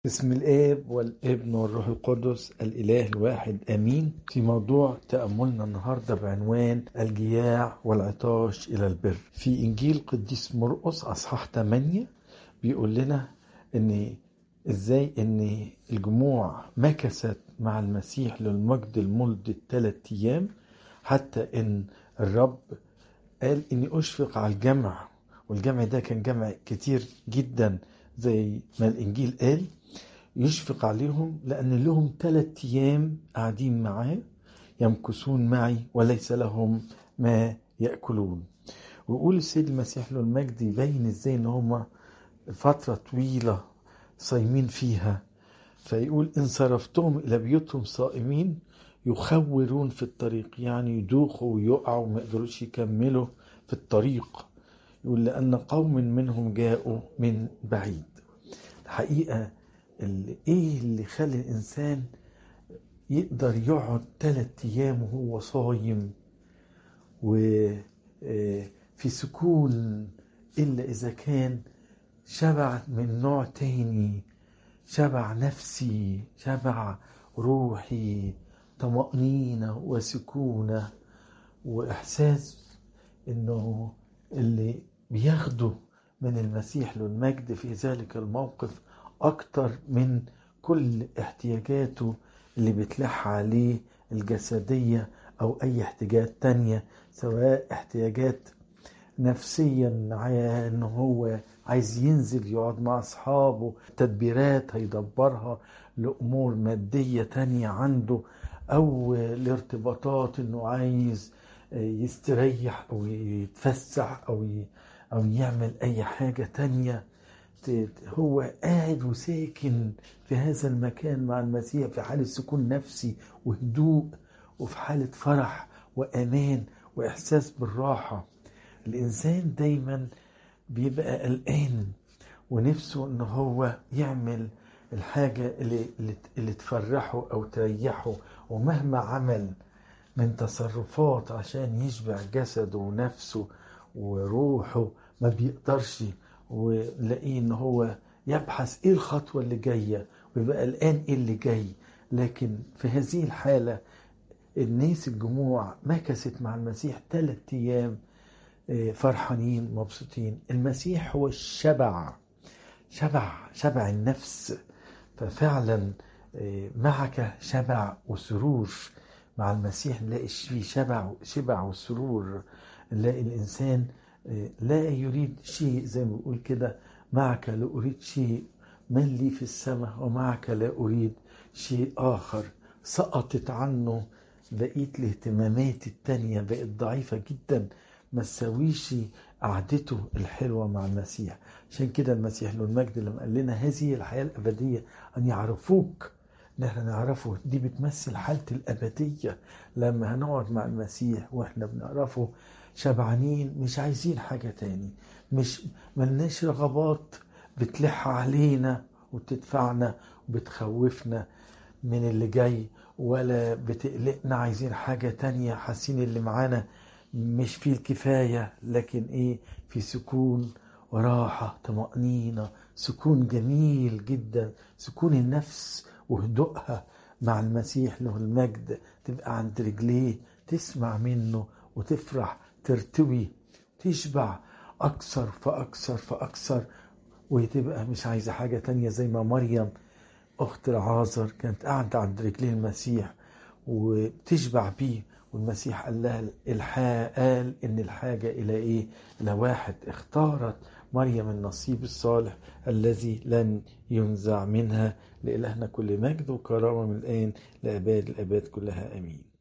بسم الآب والابن والروح القدس الإله الواحد آمين في موضوع تأملنا النهاردة بعنوان الجياع والعطاش إلى البر في إنجيل قديس مرقس أصحاح 8 بيقول لنا إن إزاي إن الجموع مكست مع المسيح للمجد لمدة ثلاثة أيام حتى إن الرب قال إني أشفق على الجمع والجمع ده كان جمع كتير جدا زي ما الإنجيل قال يشفق عليهم لأن لهم ثلاثة أيام قاعدين معاه يمكثون معي وليس لهم ما يأكلون ويقول السيد المسيح له المجد يبين ازاي ان هم فترة طويلة صايمين فيها فيقول إن صرفتهم إلى بيوتهم صائمين يخورون في الطريق يعني يدوخوا ويقعوا وما يقدروش يكملوا في الطريق يقول لأن قوم منهم جاءوا من بعيد الحقيقة اللي ايه اللي خلى الانسان يقدر يقعد ثلاث ايام وهو صايم وفي سكون الا اذا كان شبع من نوع تاني شبع نفسي شبع روحي طمأنينة وسكونة وإحساس إنه اللي بياخده من المسيح له المجد في ذلك الموقف أكتر من كل احتياجاته اللي بتلح عليه الجسدية أو أي احتياجات تانية سواء احتياجات نفسيا إن هو عايز ينزل يقعد مع أصحابه تدبيرات هيدبرها لأمور مادية تانية عنده أو الارتباطات إنه عايز يستريح أو يتفسح أو أو يعمل أي حاجة تانية هو قاعد وساكن في هذا المكان مع المسيح في حالة سكون نفسي وهدوء وفي حالة فرح وأمان وإحساس بالراحة الإنسان دايما بيبقى قلقان ونفسه إن هو يعمل الحاجة اللي, اللي تفرحه أو تريحه ومهما عمل من تصرفات عشان يشبع جسده ونفسه وروحه ما بيقدرش ونلاقيه ان هو يبحث ايه الخطوه اللي جايه ويبقى قلقان ايه اللي جاي لكن في هذه الحاله الناس الجموع مكثت مع المسيح ثلاث ايام فرحانين مبسوطين المسيح هو الشبع شبع شبع النفس ففعلا معك شبع وسرور مع المسيح نلاقي في شبع شبع وسرور نلاقي الانسان لا يريد شيء زي ما بيقول كده معك لا أريد شيء من لي في السماء ومعك لا أريد شيء آخر سقطت عنه بقية الاهتمامات التانية بقت ضعيفة جدا ما تساويش قعدته الحلوة مع المسيح عشان كده المسيح له المجد لما قال لنا هذه الحياة الأبدية أن يعرفوك ان احنا نعرفه دي بتمثل حالة الأبدية لما هنقعد مع المسيح واحنا بنعرفه شبعانين مش عايزين حاجة تاني مش ملناش رغبات بتلح علينا وتدفعنا وبتخوفنا من اللي جاي ولا بتقلقنا عايزين حاجة تانية حاسين اللي معانا مش فيه الكفاية لكن ايه في سكون وراحة طمأنينة سكون جميل جدا سكون النفس وهدوءها مع المسيح له المجد تبقى عند رجليه تسمع منه وتفرح ترتوي تشبع أكثر فأكثر فأكثر وتبقى مش عايزة حاجة تانية زي ما مريم أخت العازر كانت قاعدة عند رجلي المسيح وبتشبع بيه والمسيح قال لها الحا قال إن الحاجة إلى إيه؟ إلى واحد اختارت مريم النصيب الصالح الذي لن ينزع منها لإلهنا كل مجد وكرامة من الآن لأباد الأباد كلها آمين